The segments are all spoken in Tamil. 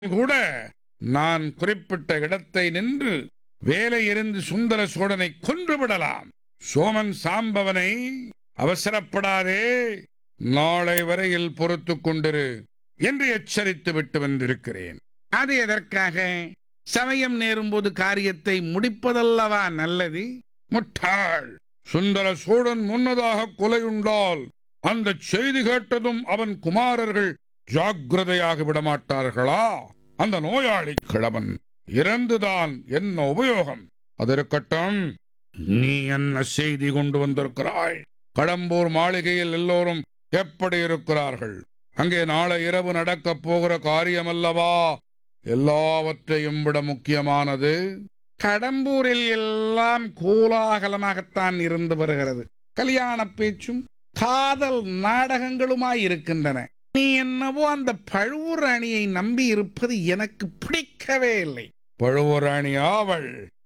கூட நான் குறிப்பிட்ட இடத்தை நின்று வேலை எறிந்து சுந்தர சோழனை கொன்றுவிடலாம் சோமன் சாம்பவனை அவசரப்படாதே நாளை வரையில் பொறுத்துக் கொண்டிரு என்று எச்சரித்து விட்டு வந்திருக்கிறேன் அது எதற்காக சமயம் நேரும்போது காரியத்தை முடிப்பதல்லவா நல்லது முட்டாள் சுந்தர சோழன் முன்னதாக கொலையுண்டால் அந்த செய்தி கேட்டதும் அவன் குமாரர்கள் ஜாக்கிரதையாக விடமாட்டார்களா அந்த நோயாளி கிழவன் இறந்துதான் என்ன உபயோகம் அது இருக்கட்டும் நீ என்ன செய்தி கொண்டு வந்திருக்கிறாய் கடம்பூர் மாளிகையில் எல்லோரும் எப்படி இருக்கிறார்கள் அங்கே நாளை இரவு நடக்கப் போகிற காரியமல்லவா எல்லாவற்றையும் விட முக்கியமானது கடம்பூரில் எல்லாம் கோலாகலமாகத்தான் இருந்து வருகிறது கல்யாண பேச்சும் காதல் நாடகங்களுமாய் இருக்கின்றன நீ என்னவோ அந்த பழுவூர் ராணியை நம்பி இருப்பது எனக்கு பிடிக்கவே இல்லை பழுவூர் ராணி அவள்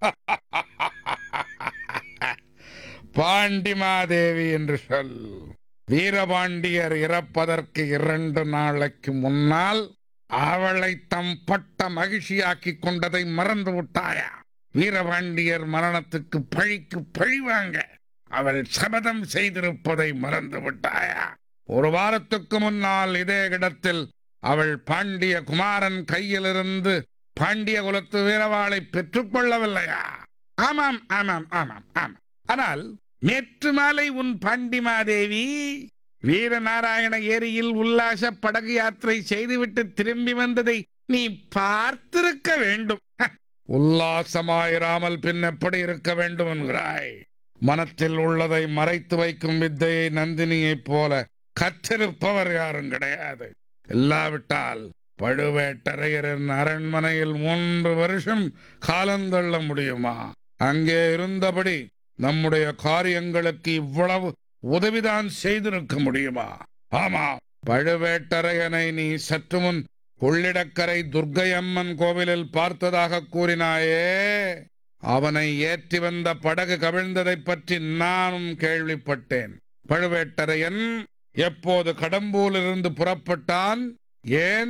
பாண்டிமாதேவி என்று சொல் வீரபாண்டியர் இறப்பதற்கு இரண்டு நாளைக்கு முன்னால் அவளை தம் பட்ட மகிழ்ச்சியாக்கிக் கொண்டதை மறந்து விட்டாயா வீரபாண்டியர் மரணத்துக்கு பழிக்கு பழி வாங்க அவள் சபதம் செய்திருப்பதை மறந்து விட்டாயா ஒரு வாரத்துக்கு முன்னால் இதே இடத்தில் அவள் பாண்டிய குமாரன் கையிலிருந்து பாண்டிய குலத்து வீரவாளை பெற்றுக்கொள்ளவில்லையா ஆமாம் ஆமாம் ஆமாம் ஆமாம் ஆனால் நேற்று மாலை உன் பாண்டிமாதேவி வீரநாராயண ஏரியில் உல்லாச படகு யாத்திரை செய்துவிட்டு திரும்பி வந்ததை நீ பார்த்திருக்க வேண்டும் ஹ, உல்லாசமாயிராமல் பின் எப்படி இருக்க வேண்டும் என்கிறாய் மனத்தில் உள்ளதை மறைத்து வைக்கும் வித்தையை நந்தினியைப் போல கற்றிருப்பவர் யாரும் கிடையாது இல்லாவிட்டால் பழுவேட்டரையரின் அரண்மனையில் மூன்று வருஷம் காலந்தள்ள முடியுமா அங்கே இருந்தபடி நம்முடைய காரியங்களுக்கு இவ்வளவு உதவிதான் செய்திருக்க முடியுமா ஆமா பழுவேட்டரையனை நீ சற்று முன் கொள்ளிடக்கரை துர்க்கையம்மன் கோவிலில் பார்த்ததாக கூறினாயே அவனை ஏற்றி வந்த படகு கவிழ்ந்ததைப் பற்றி நானும் கேள்விப்பட்டேன் பழுவேட்டரையன் எப்போது கடம்பூரிலிருந்து புறப்பட்டான் ஏன்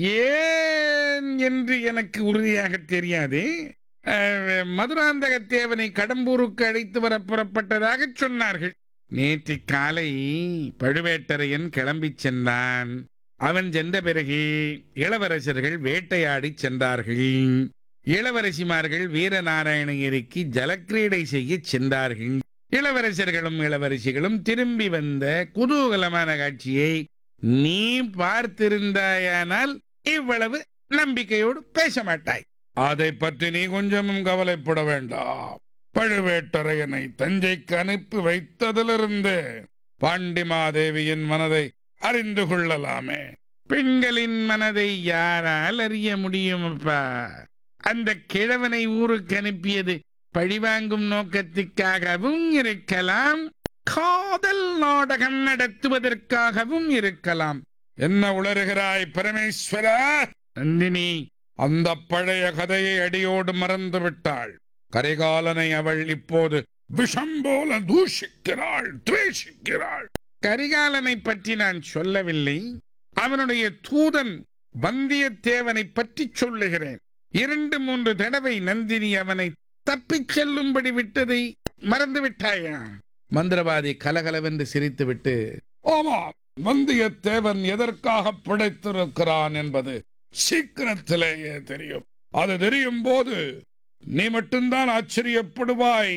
ஏன் என்று எனக்கு உறுதியாக தெரியாது அஹ், மதுராந்தகத்தேவனை கடம்பூருக்கு அழைத்து வர புறப்பட்டதாக சொன்னார்கள் நேற்று காலை பழுவேட்டரையன் கிளம்பிச் சென்றான் அவன் சென்ற பிறகு இளவரசர்கள் வேட்டையாடிச் சென்றார்கள் இளவரசிமார்கள் வீரநாராயணகிரிக்கு ஜலக்கிரீடை செய்யச் சென்றார்கள் இளவரசர்களும் இளவரசிகளும் திரும்பி வந்த குதூகலமான காட்சியை நீ பார்த்திருந்தாயானால் இவ்வளவு நம்பிக்கையோடு பேச மாட்டாய் அதை பற்றி நீ கொஞ்சமும் கவலைப்பட வேண்டாம் பழுவேட்டரையனை தஞ்சைக்கு அனுப்பி வைத்ததிலிருந்து பாண்டிமாதேவியின் மனதை அறிந்து கொள்ளலாமே பெண்களின் மனதை யாரால் அறிய முடியும் அப்பா அந்த கிழவனை ஊருக்கு அனுப்பியது பழிவாங்கும் நோக்கத்துக்காகவும் இருக்கலாம் காதல் நாடகம் நடத்துவதற்காகவும் இருக்கலாம் என்ன உளறுகிறாய் பரமேஸ்வரா நந்தினி அந்த பழைய கதையை அடியோடு மறந்து விட்டாள் கரிகாலனை அவள் இப்போது விஷம் போல தூஷிக்கிறாள் துவேஷிக்கிறாள் கரிகாலனை பற்றி நான் சொல்லவில்லை அவனுடைய தூதன் வந்தியத்தேவனை பற்றி சொல்லுகிறேன் இரண்டு மூன்று தடவை நந்தினி அவனை தப்பிச் செல்லும்படி விட்டதை மறந்து விட்டாயா மந்திரவாதி கலகலவென்று சிரித்துவிட்டு ஆமா வந்தியத்தேவன் எதற்காக பிழைத்திருக்கிறான் என்பது சீக்கிரத்திலேயே தெரியும் அது தெரியும் போது நீ மட்டும்தான் ஆச்சரியப்படுவாய்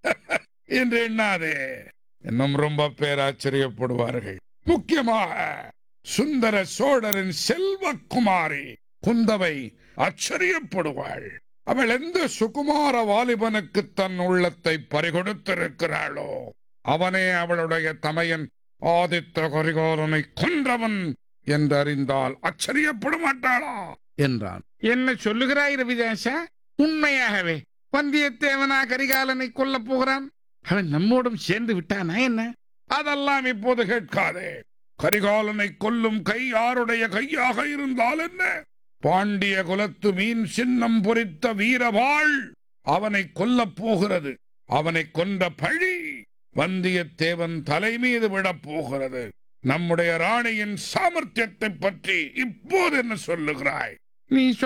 என்று எண்ணாதே இன்னும் ரொம்ப பேர் ஆச்சரியப்படுவார்கள் முக்கியமாக சுந்தர சோழரின் செல்வக்குமாரி குந்தவை ஆச்சரியப்படுவாள் அவள் எந்த சுகுமார வாலிபனுக்கு தன் உள்ளத்தை பறிகொடுத்திருக்கிறாளோ அவனே அவளுடைய தமையன் ஆதித்த கரிகாலனை கொன்றவன் என்றறிந்தால் ஆச்சரியப்பட மாட்டாளா என்றான் என்ன சொல்லுகிறாய் ரவிதாசா உண்மையாகவே வந்தியத்தேவனா கரிகாலனை கொல்லப் போகிறான் அவன் நம்மோடும் சேர்ந்து விட்டானா என்ன அதெல்லாம் இப்போது கேட்காதே கரிகாலனை கொல்லும் கை யாருடைய கையாக இருந்தால் என்ன பாண்டிய குலத்து மீன் சின்னம் பொறித்த வீரவாள் அவனை கொல்லப் போகிறது அவனை கொன்ற பழி வந்தியத்தேவன் தலை மீது விடப் போகிறது நம்முடைய ராணியின் சாமர்த்தியத்தை பற்றி இப்போது என்ன சொல்லுகிறாய் நீ